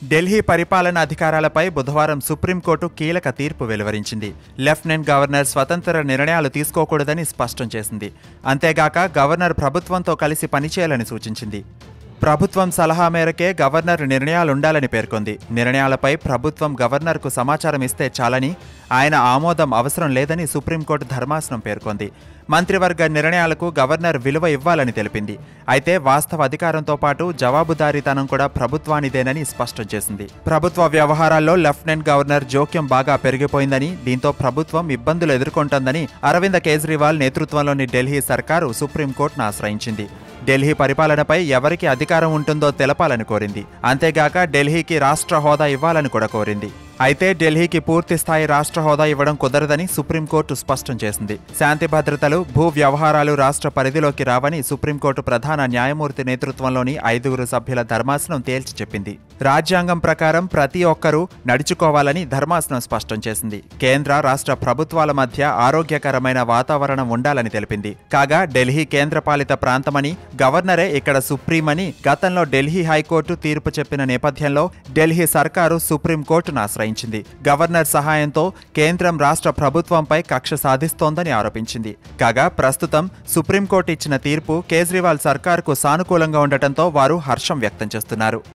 ఢిల్లీ పరిపాలన అధికారాలపై బుధవారం సుప్రీంకోర్టు కీలక తీర్పు వెలువరించింది లెఫ్టినెంట్ గవర్నర్ స్వతంత్ర నిర్ణయాలు తీసుకోకూడదని స్పష్టం చేసింది అంతేగాక గవర్నర్ ప్రభుత్వంతో కలిసి పనిచేయాలని సూచించింది ప్రభుత్వం సలహా మేరకే గవర్నర్ నిర్ణయాలుండాలని పేర్కొంది నిర్ణయాలపై ప్రభుత్వం గవర్నర్కు సమాచారం ఇస్తే చాలని ఆయన ఆమోదం అవసరం లేదని సుప్రీంకోర్టు ధర్మాసనం పేర్కొంది మంత్రివర్గ నిర్ణయాలకు గవర్నర్ విలువ ఇవ్వాలని తెలిపింది అయితే వాస్తవ అధికారంతో పాటు జవాబుదారీతనం కూడా ప్రభుత్వానిదేనని స్పష్టం చేసింది ప్రభుత్వ వ్యవహారాల్లో లెఫ్టినెంట్ గవర్నర్ జోక్యం బాగా పెరిగిపోయిందని దీంతో ప్రభుత్వం ఇబ్బందులు ఎదుర్కొంటోందని అరవింద్ కేజ్రీవాల్ నేతృత్వంలోని ఢిల్లీ సర్కారు సుప్రీంకోర్టును ఆశ్రయించింది ఢిల్లీ పరిపాలనపై ఎవరికి అధికారం ఉంటుందో తెలపాలని కోరింది అంతేగాక ఢిల్లీకి రాష్ట్ర హోదా ఇవ్వాలని కూడా కోరింది అయితే ఢిల్లీకి పూర్తి స్థాయి రాష్ట్ర హోదా ఇవ్వడం కుదరదని సుప్రీంకోర్టు స్పష్టం చేసింది శాంతి భద్రతలు భూ వ్యవహారాలు రాష్ట్ర పరిధిలోకి రావని సుప్రీంకోర్టు ప్రధాన న్యాయమూర్తి నేతృత్వంలోని ఐదుగురు సభ్యుల ధర్మాసనం తేల్చి చెప్పింది రాజ్యాంగం ప్రకారం ప్రతి ఒక్కరూ నడుచుకోవాలని ధర్మాసనం స్పష్టం చేసింది కేంద్ర రాష్ట్ర ప్రభుత్వాల మధ్య ఆరోగ్యకరమైన వాతావరణం ఉండాలని తెలిపింది కాగా ఢిల్లీ కేంద్రపాలిత ప్రాంతమని గవర్నరే ఇక్కడ సుప్రీమని గతంలో ఢిల్లీ హైకోర్టు తీర్పు చెప్పిన నేపథ్యంలో ఢిల్లీ సర్కారు సుప్రీంకోర్టును ఆశ్రయించింది గవర్నర్ సహాయంతో కేంద్రం రాష్ట్ర ప్రభుత్వంపై కక్ష సాధిస్తోందని ఆరోపించింది కాగా ప్రస్తుతం సుప్రీంకోర్టు ఇచ్చిన తీర్పు కేజ్రీవాల్ సర్కార్కు సానుకూలంగా ఉండటంతో వారు హర్షం వ్యక్తం చేస్తున్నారు